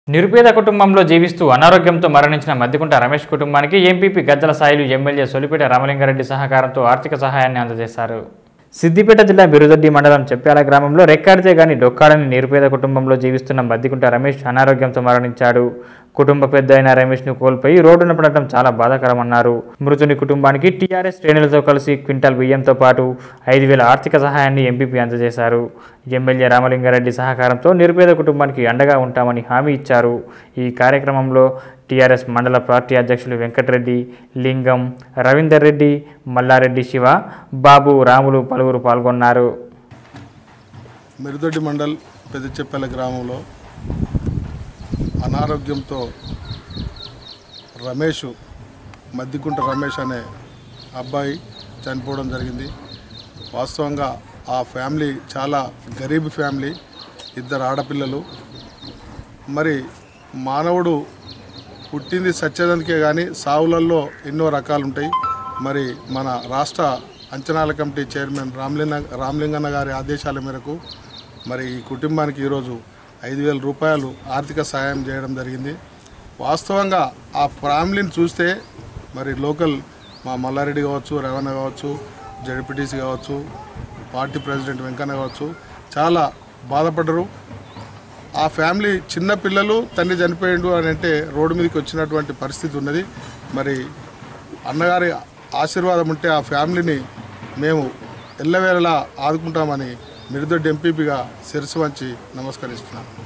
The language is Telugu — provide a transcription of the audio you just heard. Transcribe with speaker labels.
Speaker 1: నిరుపేద కుటుంబంలో జీవిస్తూ అనారోగ్యంతో మరణించిన మద్దికుంట రమేష్ కుటుంబానికి ఎంపీపీ గద్దల సాయిలు ఎమ్మెల్యే సొలిపేట రామలింగారెడ్డి సహకారంతో ఆర్థిక సహాయాన్ని అందజేశారు సిద్దిపేట జిల్లా బిరుదొడ్డి మండలం చెప్పాల గ్రామంలో రెక్కాడితే గాని డొక్కాడని నిరుపేద కుటుంబంలో జీవిస్తున్న మద్దికుంట రమేష్ అనారోగ్యంతో మరణించాడు కుటుంబ పెద్ద అయిన రమేష్ను కోల్పోయి రోడ్డున పడటం చాలా బాధాకరమన్నారు మృతుని కుటుంబానికి టీఆర్ఎస్ శ్రేణులతో కలిసి క్వింటాల్ బియ్యంతో పాటు ఐదు వేల ఆర్థిక సహాయాన్ని ఎంపీపీ అందజేశారు ఎమ్మెల్యే రామలింగారెడ్డి సహకారంతో నిరుపేద కుటుంబానికి అండగా ఉంటామని హామీ ఇచ్చారు ఈ కార్యక్రమంలో టీఆర్ఎస్ మండల పార్టీ అధ్యక్షులు వెంకటరెడ్డి లింగం రవీందర్ రెడ్డి మల్లారెడ్డి శివ బాబు రాములు పలువురు పాల్గొన్నారు
Speaker 2: మిరుదొడ్డి మండల్ పెద్దచెప్పల గ్రామంలో అనారోగ్యంతో రమేష్ మద్దికుంట రమేష్ అనే అబ్బాయి చనిపోవడం జరిగింది వాస్తవంగా ఆ ఫ్యామిలీ చాలా గరీబ్ ఫ్యామిలీ ఇద్దరు ఆడపిల్లలు మరి మానవుడు పుట్టింది సత్యదానికే కానీ సావులలో ఎన్నో రకాలు ఉంటాయి మరి మన రాష్ట్ర అంచనాల కమిటీ చైర్మన్ రామలింగ రామలింగన్న గారి ఆదేశాల మేరకు మరి ఈ కుటుంబానికి ఈరోజు ఐదు వేల రూపాయలు ఆర్థిక సాయం చేయడం జరిగింది వాస్తవంగా ఆ ఫ్యామిలీని చూస్తే మరి లోకల్ మా మల్లారెడ్డి కావచ్చు రవణ కావచ్చు జడ్పీటీసీ కావచ్చు పార్టీ ప్రెసిడెంట్ వెంకన్న కావచ్చు చాలా బాధపడ్డరు ఆ ఫ్యామిలీ చిన్న పిల్లలు తండ్రి చనిపోయిండు అని అంటే రోడ్డు మీదకి వచ్చినటువంటి పరిస్థితి ఉన్నది మరి అన్నగారి ఆశీర్వాదం ఉంటే ఆ ఫ్యామిలీని మేము ఎల్లవేళలా ఆదుకుంటామని మిరుదొడ్డి ఎంపీపీగా శిరస్సు వంచి నమస్కరిస్తున్నాను